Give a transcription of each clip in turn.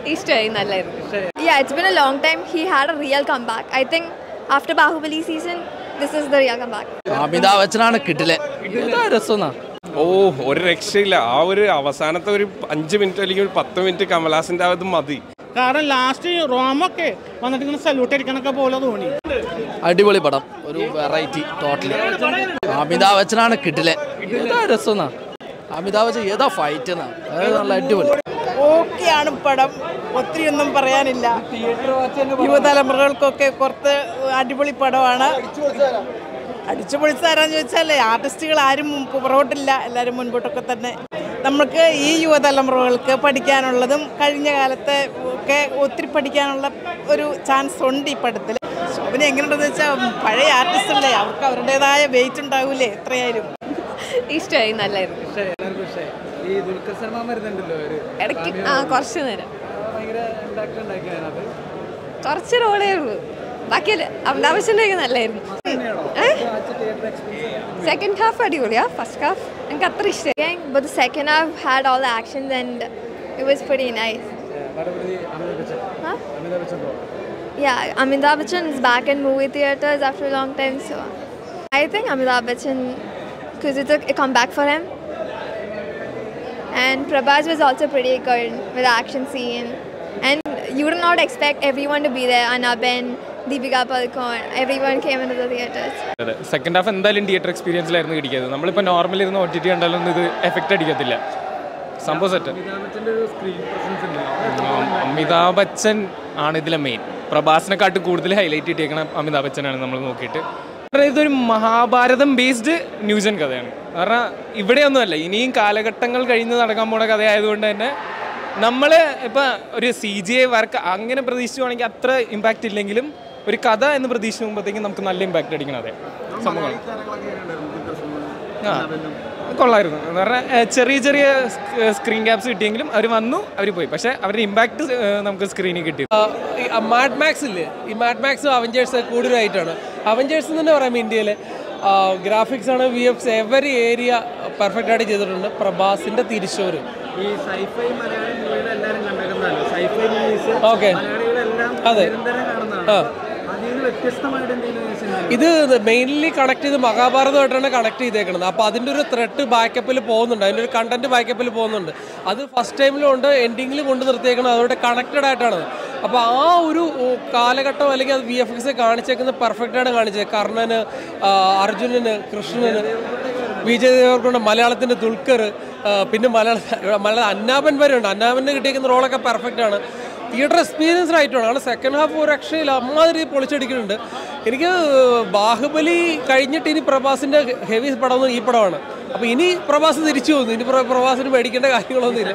ഇഷ്ടമായി നല്ലായിരുന്നു Yeah, it's been a long time. He had a real comeback. I think after Bahubali season, this is the real comeback. Amitabh ബച്ചനാണ് കിട്ടില്ലേ രസം ഓ ഒരു രക്ഷയില്ല ആ ഒരു അവസാനത്തെ ഒരു അഞ്ച് മിനിറ്റ് അല്ലെങ്കിൽ ഒരു പത്ത് മിനിറ്റ് കമലാസിന്റെ അത് മതി കാരണം ലാസ്റ്റ് റോമൊക്കെ വന്നിട്ട് ഇങ്ങനെ സല്യൂട്ട് അടിക്കണൊക്കെ പോലെ തോന്നി അടിപൊളി പടം ഒരു വെറൈറ്റി ടോട്ടലി അമിതാഭ് ബച്ചനാണ് കിട്ടില്ലേ രസം അമിതാഭ് ബച്ചൻ ഏതാ ഫൈറ്റ് എന്നാ അതായത് നല്ല അടിപൊളി ഓക്കെയാണ് പടം ഒത്തിരി ഒന്നും പറയാനില്ല യുവതലമുറകൾക്കൊക്കെ കുറച്ച് അടിപൊളി പടമാണ് അടിച്ചു പൊളിച്ചാരാന്ന് ചോദിച്ചാൽ ആർട്ടിസ്റ്റുകൾ ആരും പുറകോട്ടില്ല എല്ലാവരും മുൻപോട്ടൊക്കെ തന്നെ നമുക്ക് ഈ യുവതലമുറകൾക്ക് പഠിക്കാനുള്ളതും കഴിഞ്ഞ കാലത്തെ ഒക്കെ ഒത്തിരി പഠിക്കാനുള്ള ഒരു ചാൻസ് ഉണ്ട് ഈ പടത്തിൽ ശോഭന എങ്ങനെയുണ്ടെന്ന് വെച്ചാൽ പഴയ ആർട്ടിസ്റ്റ് അല്ലേ അവർക്ക് അവരുടേതായ വെയിറ്റ് ഉണ്ടാവൂലേ എത്രയായാലും ഇഷ്ടമായി നല്ലായിരുന്നു ഈ ദുൽഖർ സൽമാൻ വരുന്നുണ്ടല്ലോ ഒരു ഇടയ്ക്ക് ആ കുറച്ച് നേരം ഭയങ്കര ഉണ്ടാക്കി ഉണ്ടാക്കിയാണ് കുറച്ച് റോളേ ഉള്ളൂ ബാക്കിയല്ല അമിതാഭ് ബച്ചൻ്റെ ഒക്കെ നല്ലായിരുന്നു സെക്കൻഡ് ഹാഫ് അടിപൊളിയാ ഫസ്റ്റ് ഹാഫ് എനിക്ക് അത്ര ഇഷ്ടമായി but second half had all the actions and it was very nice Amitabh Bachchan Huh? Amitabh Bachchan role Yeah, Amitabh Bachchan is back in movie theaters after a long time, so I think Amitabh Bachchan, because it's a, a comeback for him. And Prabhas was also pretty good with the action scene. And you did not expect everyone to be there. Anaben, Deepika Padukone, everyone came into the theaters. അതെ second half എന്തായാലും theatre എക്സ്പീരിയൻസിലായിരുന്നു കിട്ടിയത് നമ്മളിപ്പോൾ normal ഇരുന്ന് O T T കണ്ടാലൊന്നും ഇത് effect അടിക്കത്തില്ല സംഭവം set Amitabh ബച്ചൻ്റെ ഒരു screen presence ഉണ്ട് അമിതാഭ് ബച്ചൻ ആണ് ഇതിലെ മെയിൻ പ്രഭാസിനെക്കാട്ടും കൂടുതൽ ഹൈലൈറ്റ് ഇട്ടേക്കണ അമിതാഭ് ബച്ചനാണ് നമ്മൾ നോക്കിയിട്ട് കാരണം ഇതൊരു മഹാഭാരതം ബേസ്ഡ് ന്യൂജൻ കഥയാണ് കാരണം ഇവിടെയൊന്നുമല്ല ഇനിയും കാലഘട്ടങ്ങൾ കഴിഞ്ഞ് നടക്കാൻ പോണ കഥയായതുകൊണ്ട് തന്നെ നമ്മൾ ഇപ്പം ഒരു സി ജി ഐ വർക്ക് അങ്ങനെ പ്രതീക്ഷിച്ചുവാണെങ്കിൽ അത്ര ഇമ്പാക്റ്റ് ഇല്ലെങ്കിലും ഒരു കഥ എന്ന് പ്രതീക്ഷിക്കുമ്പോഴത്തേക്കും നമുക്ക് നല്ല ഇമ്പാക്റ്റ് അടിക്കണം അതെ സംഭവമാണ് ആ കൊള്ളായിരുന്നു എന്ന് പറഞ്ഞാൽ ഏഹ്, ചെറിയ ചെറിയ സ്ക്രീൻ ക്യാപ്സ് കിട്ടിയെങ്കിലും അവർ വന്നു അവർ പോയി പക്ഷേ അവരുടെ ഇമ്പാക്റ്റ് നമുക്ക് സ്ക്രീനിൽ കിട്ടി മാഡ് മാക്സ് ഇല്ലേ ഈ മാഡ് മാക്സും അവഞ്ചേഴ്സ് കൂടുതലായിട്ടാണ് അവഞ്ചേഴ്സ് എന്ന് തന്നെ പറയാം ഇന്ത്യയിലെ ഗ്രാഫിക്സ് ആണ് V F every area perfect ആയിട്ട് ചെയ്തിട്ടുണ്ട് പ്രഭാസിന്റെ തിരിച്ചോര് ഈ സൈഫൈ മലയാളം മൂവികൾ എല്ലാവരും കണ്ടേക്കുന്നതല്ലോ സൈഫൈ മൂവീസ് ഓക്കെ മലയാളികളെല്ലാം അതെ. നിരന്തരം കാണുന്നതാണ് ആ. അതിൽ നിന്ന് വ്യത്യസ്തമായിട്ട് എന്തെങ്കിലും സിനിമ ഇത് മെയിൻലി കണക്ട് ചെയ്ത് മഹാഭാരതമായിട്ടാണ് കണക്ട് ചെയ്തേക്കുന്നത് അപ്പോൾ അതിൻ്റെ ഒരു ത്രെഡ് ബാക്കപ്പിൽ പോകുന്നുണ്ട് അതിൻ്റെ ഒരു കണ്ടന്റ് ബാക്കപ്പിൽ പോകുന്നുണ്ട് അത് ഫസ്റ്റ് ടൈമിലും ഉണ്ട് എൻഡിങ്ങിലും കൊണ്ട് നിർത്തിയേക്കണം അതോടെ കണക്റ്റഡ് ആയിട്ടാണ് അപ്പോൾ ആ ഒരു ഓ, കാലഘട്ടം അല്ലെങ്കിൽ അത് വി എഫ് എക്സ് കാണിച്ചേക്കുന്നത് പെർഫെക്റ്റ് ആയിട്ട് കാണിച്ചത് കർണന് ആ, അർജുനന് കൃഷ്ണന് വിജയ് ദേവർകൊണ്ട് മലയാളത്തിൻ്റെ ദുൽഖർ ആ, പിന്നെ മലയാള മലയാള അന്നാപൻ വരെ ഉണ്ട് അന്നാപന് കിട്ടിയേക്കുന്ന റോളൊക്കെ പെർഫെക്റ്റ് ആണ് തിയേറ്റർ എക്സ്പീരിയൻസ് ആയിട്ടാണ് ആണ് സെക്കൻഡ് ഹാഫ് ഒരു രക്ഷയില്ല അമ്മാതിരി പൊളിച്ചടിക്കുന്നുണ്ട് എനിക്ക് ബാഹുബലി കഴിഞ്ഞിട്ട് ഇനി പ്രഭാസിൻ്റെ ഹെവി പടം ഈ പടമാണ് അപ്പോൾ ഇനി പ്രഭാസ് തിരിച്ചു പോകുന്നു ഇനി പ്ര- പ്രഭാസിന് മേടിക്കേണ്ട കാര്യങ്ങളൊന്നുമില്ല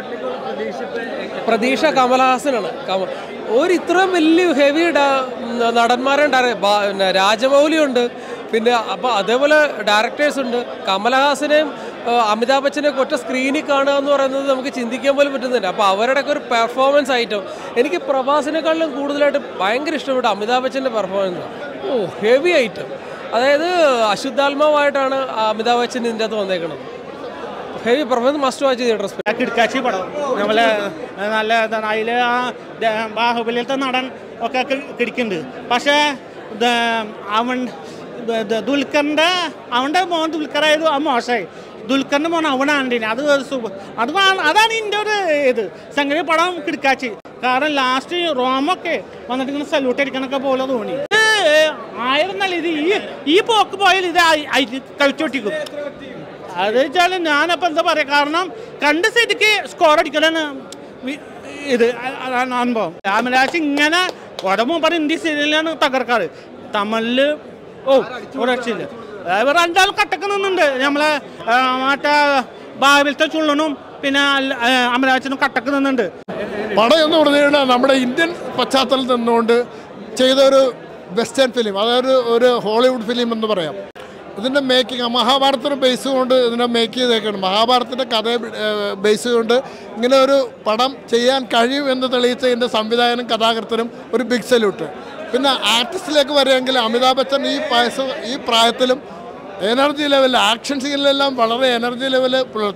പ്രതീക്ഷ കമലഹാസനാണ് കമ ഒരു ഇത്രയും വലിയ ഹെവി നടന്മാരുണ്ടായിരുന്നു ബാ- പിന്നെ രാജമൗലി ഉണ്ട് പിന്നെ അപ്പോൾ അതേപോലെ ഡയറക്ടേഴ്സ് ഉണ്ട് കമലഹാസനെയും ആ, അമിതാഭ് ബച്ചനെയൊക്കെ ഒറ്റ സ്ക്രീനിൽ കാണുക എന്ന് പറയുന്നത് നമുക്ക് ചിന്തിക്കാൻ പോലും പറ്റുന്നില്ല അപ്പോൾ അവരുടെയൊക്കെ ഒരു പെർഫോമൻസ് ഐറ്റം എനിക്ക് പ്രഭാസിനെക്കാളും കൂടുതലായിട്ട് ഭയങ്കര ഇഷ്ടപ്പെട്ട അമിതാഭ് ബച്ചൻ്റെ പെർഫോമൻസ് ഓ ഹെവി ഐറ്റം അതായത് അശുദ്ധാത്മാവായിട്ടാണ് അമിതാഭ് ബച്ചൻ ഇതിൻ്റെ അകത്ത് വന്നേക്കുന്നത് heavy performance must watch theatre കിടക്കാച്ചി പടം നമ്മളെ നല്ല ഇതാണ് അതിൽ ആ ദ- ബാഹുബലിയിലത്തെ നടൻ ഒക്കെ കി- കിടക്കുന്നുണ്ട് പക്ഷേ ഇത് അവൻ ഇത് ഇത് ദുൽഖറിൻ്റെ അവൻ്റെ മോൻ ദുൽഖറായത് ആ മോശമായി ദുൽഖറിൻ്റെ മോൻ അവനാണ് അത് ഒരു സൂപ്പർ അത് വാ- അതാണ് ഇതിൻ്റെ ഒരു ഇത് സംഗതി പടം കിടക്കാച്ചി കാരണം ലാസ്റ്റ് റോമൊക്കെ വന്നിട്ട് ഇങ്ങനെ സല്യൂട്ട് അടിക്കണൊക്കെ പോലെ തോന്നി ഇത് ആയിരുന്നല്ല ഇത് ഈ ഈ പോക്ക് പോയാൽ ഇത് കഴിച്ചോട്ടിക്കും അത് വെച്ചാൽ ഞാനപ്പോൾ എന്താ പറയുക കാരണം കണ്ട സ്ഥിതിക്ക് സ്കോർ അടിക്കലാണ് വി- ഇത് അ- അതാണ് അനുഭവം രാമരാജ് ഇങ്ങനെ ഉടമ്പ് പറഞ്ഞ ഹിന്ദി സീരിയലാണ് തകർക്കാറ് തമിഴില് ഓ ഒരു രക്ഷയില്ല അതായത് രണ്ടാൾ കട്ടക്ക് നിന്നുണ്ട് നമ്മളെ ആ, മറ്റേ ബാബിലത്തെ ചുള്ളനും പിന്നെ അല്ല- ആ, അമരാജനും കട്ടക്ക് നിന്നുണ്ട് പടം എന്ന് പറഞ്ഞു കഴിഞ്ഞാൽ നമ്മുടെ ഇന്ത്യൻ പശ്ചാത്തലത്തിൽ നിന്നുകൊണ്ട് ചെയ്ത ഒരു വെസ്റ്റേൺ ഫിലിം അതായത് ഒരു ഹോളിവുഡ് ഫിലിം എന്ന് പറയാം ഇതിൻ്റെ മേക്കിംഗ് മഹാഭാരതത്തിന് ബേസ് കൊണ്ട് ഇതിനെ മേക്ക് ചെയ്തേക്കാണ് മഹാഭാരതത്തിൻ്റെ കഥയെ ബേസ് കൊണ്ട് ഇങ്ങനെ ഒരു പടം ചെയ്യാൻ കഴിയും എന്ന് തെളിയിച്ച ഇതിൻ്റെ സംവിധായകനും കഥാകൃത്തനും ഒരു ബിഗ് സല്യൂട്ട് പിന്നെ ആർട്ടിസ്റ്റിലേക്ക് വരികയെങ്കിൽ അമിതാഭ് ബച്ചൻ ഈ വയസ്സ് ഈ പ്രായത്തിലും എനർജി ലെവൽ ആക്ഷൻ സീനിലെല്ലാം വളരെ എനർജി ലെവൽ പുലർത്തി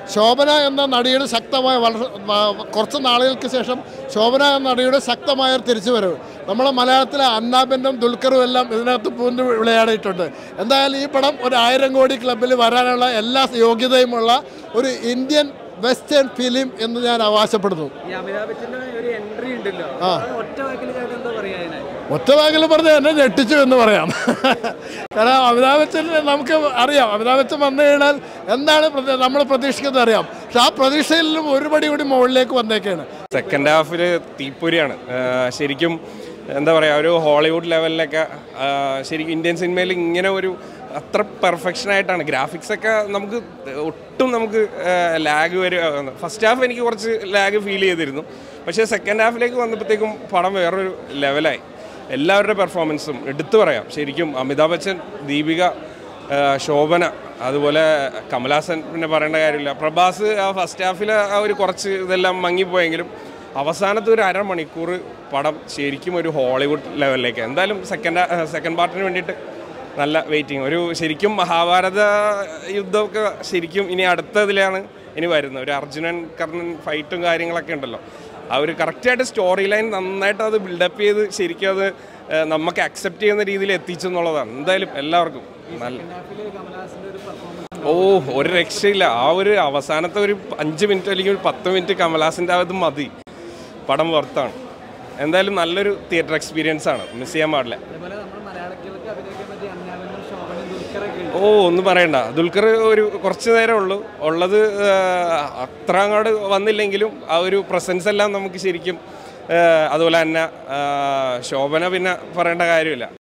ശോഭന എന്ന നടിയുടെ ശക്തമായ വളർ വ- കുറച്ച് നാളുകൾക്ക് ശേഷം ശോഭന എന്ന നടിയുടെ ശക്തമായ ഒരു തിരിച്ചുവരവ് നമ്മളെ മലയാളത്തിലെ അന്നാബെന്നും ദുൽഖറും എല്ലാം ഇതിനകത്ത് പൂണ്ട് വിളയാടിയിട്ടുണ്ട് എന്തായാലും ഈ പടം ഒരു ആയിരം കോടി ക്ലബിൽ വരാനുള്ള എല്ലാ യോഗ്യതയുമുള്ള ഒരു ഇന്ത്യൻ വെസ്റ്റേൺ ഫിലിം എന്ന് ഞാൻ അവകാശപ്പെടുന്നു ഈ അമിതാഭ് ബച്ചന്റെ ഒരു എൻട്രി ഉണ്ടല്ലോ ആ. അത് ഒറ്റ വാക്കിൽ ചേട്ടൻ എന്താ പറയാ അതിനെ ഒറ്റ വാക്കിൽ പറഞ്ഞ് എന്നെ ഞെട്ടിച്ചു എന്ന് പറയാം കാരണം അമിതാഭ് ബച്ചൻ നമുക്ക് അറിയാം അമിതാഭ് ബച്ചൻ വന്നു കഴിഞ്ഞാൽ എന്താണ് പ്രതി- നമ്മൾ പ്രതീക്ഷിക്കുന്നത് അറിയാം പക്ഷെ ആ പ്രതീക്ഷയിലും ഒരുപടി കൂടി മുകളിലേക്ക് വന്നേക്കാണ് സെക്കൻഡ് ഹാഫിൽ തീപ്പൊരിയാണ് ആ, ശരിക്കും എന്താ പറയുക ഒരു ഹോളിവുഡ് ലെവലിലൊക്കെ ആ, ശരിക്കും ഇന്ത്യൻ സിനിമയിൽ ഇങ്ങനെ ഒരു അത്ര പെർഫെക്ഷൻ ആയിട്ടാണ് ഗ്രാഫിക്സ് ഒക്കെ നമുക്ക് ഒട്ടും നമുക്ക് ലാഗ് വരും ഫസ്റ്റ് ഹാഫ് എനിക്ക് കുറച്ച് ലാഗ് ഫീൽ ചെയ്തിരുന്നു പക്ഷേ സെക്കൻഡ് ഹാഫിലേക്ക് വന്നപ്പോഴത്തേക്കും പടം വേറൊരു ലെവലായി എല്ലാവരുടെ പെർഫോമൻസും എടുത്തു പറയാം ശരിക്കും അമിതാഭ് ബച്ചൻ ദീപിക ആ, ശോഭന അതുപോലെ കമലാസൻ പിന്നെ പറയേണ്ട കാര്യമില്ല പ്രഭാസ് ആ ഫസ്റ്റ് ഹാഫിൽ ആ ഒരു കുറച്ച് ഇതെല്ലാം മങ്ങിപ്പോയെങ്കിലും അവസാനത്തെ ഒരു അരമണിക്കൂർ പടം ശരിക്കും ഒരു ഹോളിവുഡ് ലെവലിലേക്ക് എന്തായാലും സെക്കൻഡ് സെക്കൻഡ് പാർട്ടിന് വേണ്ടിയിട്ട് നല്ല വെയിറ്റിംഗ് ഒരു ശരിക്കും മഹാഭാരത യുദ്ധമൊക്കെ ശരിക്കും ഇനി അടുത്തതിലാണ് ഇനി വരുന്നത് ഒരു അർജുനൻ കർണൻ ഫൈറ്റും കാര്യങ്ങളൊക്കെ ഉണ്ടല്ലോ ആ ഒരു കറക്റ്റായിട്ട് സ്റ്റോറി ലൈൻ നന്നായിട്ട് അത് ബിൽഡപ്പ് ചെയ്ത് ശരിക്കും അത് ഏഹ്, നമുക്ക് അക്സെപ്റ്റ് ചെയ്യുന്ന രീതിയിൽ എത്തിച്ചു എന്നുള്ളതാണ് എന്തായാലും എല്ലാവർക്കും നല്ല ഓ ഒരു രക്ഷയില്ല ആ ഒരു അവസാനത്തെ ഒരു അഞ്ച് മിനിറ്റ് അല്ലെങ്കിൽ ഒരു പത്ത് മിനിറ്റ് കമലാസിൻ്റെ അത് മതി പടം വർത്താണ് എന്തായാലും നല്ലൊരു തിയേറ്റർ എക്സ്പീരിയൻസ് ആണ് മിസ് ചെയ്യാൻ പാടില്ല അതേപോലെ നമ്മൾ മലയാളികൾക്ക് അഭിനയിക്കാൻ പറ്റിയ അന്നാബനും ശോഭനയും ദുൽഖറൊക്കെ ഉണ്ട് ഓ ഒന്നും പറയണ്ട ദുൽഖർ ഒരു കുറച്ച് നേരം ഉള്ളൂ ഉള്ളത് ആ, അത്ര അങ്ങോട്ട് വന്നില്ലെങ്കിലും ആ ഒരു പ്രസൻസ് എല്ലാം നമുക്ക് ശരിക്കും ആ, അതുപോലെ തന്നെ ആ, ശോഭന പിന്നെ പറയേണ്ട കാര്യമില്ല